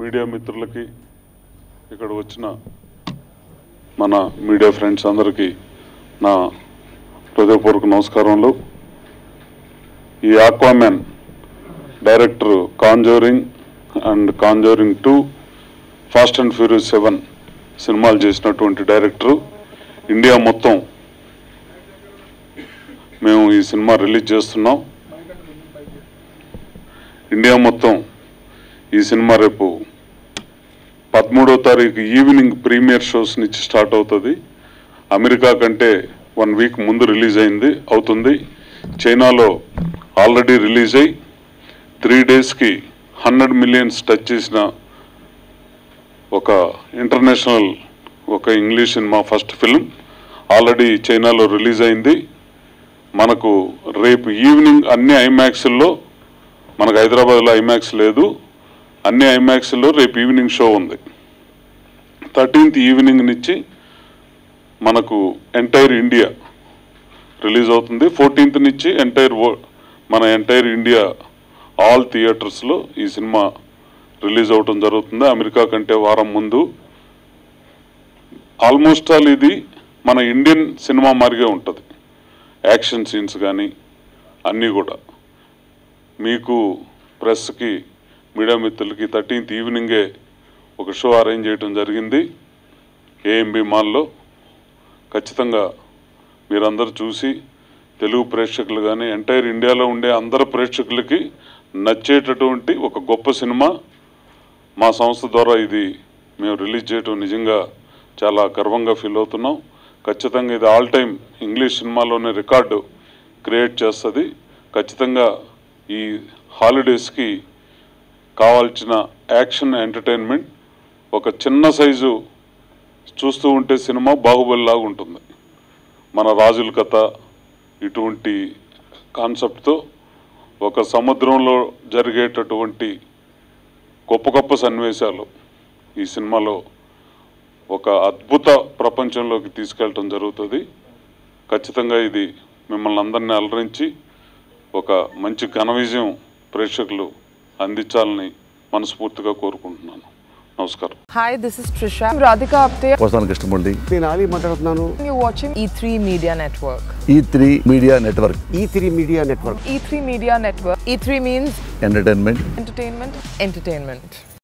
Media మిత్రులకి ఇక్కడ వచ్చిన మన మీడియా ఫ్రెండ్స్ అందరికీ నా హృదయపూర్వక నమస్కారములు ఈ Aquaman director Conjuring and Conjuring two Fast and Furious seven సినిమాలు చేసినటువంటి డైరెక్టరు ఇండియా మొత్తం మేము ఈ సినిమా రిలీజ్ చేస్తున్నాం ఇండియా మొత్తం ఈ సినిమా రేపు పదమూడో తారీఖు ఈవినింగ్ ప్రీమియర్ షోస్ నుంచి స్టార్ట్ అవుతుంది అమెరికా కంటే వన్ వీక్ ముందు రిలీజ్ అయింది అవుతుంది చైనాలో ఆల్రెడీ రిలీజ్ అయ్యి త్రీ డేస్కి హండ్రెడ్ మిలియన్స్ టచ్ చేసిన ఒక ఇంటర్నేషనల్ ఒక ఇంగ్లీష్ సినిమా ఫస్ట్ ఫిల్మ్ ఆల్రెడీ చైనాలో రిలీజ్ అయింది మనకు రేపు ఈవినింగ్ అన్ని ఐమాక్స్ల్లో మనకు హైదరాబాద్లో ఐమాక్స్ లేదు అన్ని ఐమాక్స్లో రేపు ఈవినింగ్ షో ఉంది థర్టీన్త్ ఈవినింగ్ నుంచి మనకు ఎంటైర్ ఇండియా రిలీజ్ అవుతుంది ఫోర్టీన్త్ నుంచి ఎంటైర్ మన ఎంటైర్ ఇండియా ఆల్ థియేటర్స్లో ఈ సినిమా రిలీజ్ అవటం జరుగుతుంది అమెరికా కంటే వారం ముందు ఆల్మోస్ట్ ఆల్ ఇది మన ఇండియన్ సినిమా మారిగే ఉంటుంది యాక్షన్ సీన్స్ కానీ అన్నీ కూడా మీకు ప్రెస్కి మీడియా మిత్రులకి థర్టీన్త్ ఈవినింగే ఒక షో అరేంజ్ చేయడం జరిగింది ఏఎంబి మాల్లో ఖచ్చితంగా మీరందరూ చూసి తెలుగు ప్రేక్షకులు కానీ ఎంటైర్ ఇండియాలో ఉండే అందరు ప్రేక్షకులకి నచ్చేటటువంటి ఒక గొప్ప సినిమా మా సంస్థ ద్వారా ఇది మేము రిలీజ్ చేయడం నిజంగా చాలా గర్వంగా ఫీల్ అవుతున్నాం ఖచ్చితంగా ఇది ఆల్ టైమ్ ఇంగ్లీష్ సినిమాలోనే రికార్డు క్రియేట్ చేస్తుంది ఖచ్చితంగా ఈ హాలిడేస్కి కావాల్సిన యాక్షన్ ఎంటర్టైన్మెంట్ ఒక చిన్న సైజు చూస్తూ ఉంటే సినిమా బాహుబలి లాగా ఉంటుంది మన రాజుల కథ ఇటువంటి కాన్సెప్ట్తో ఒక సముద్రంలో జరిగేటటువంటి గొప్ప గొప్ప సన్నివేశాలు ఈ సినిమాలో ఒక అద్భుత ప్రపంచంలోకి తీసుకెళ్ళటం జరుగుతుంది ఖచ్చితంగా ఇది మిమ్మల్ని అందరినీ అలరించి ఒక మంచి ఘన విజయం ప్రేక్షకులు అందించాలని మనస్ఫూర్తిగా కోరుకుంటున్నాను నమస్కారం Hi, this is Trisha. I'm Radhika Apte. వస్తాను కృష్ణమూర్తి నేను ఆలీ మాట్లాడుతున్నాను You're watching E3 Media Network. E three media network E three media network E3 Media Network. E3 means entertainment entertainment, entertainment.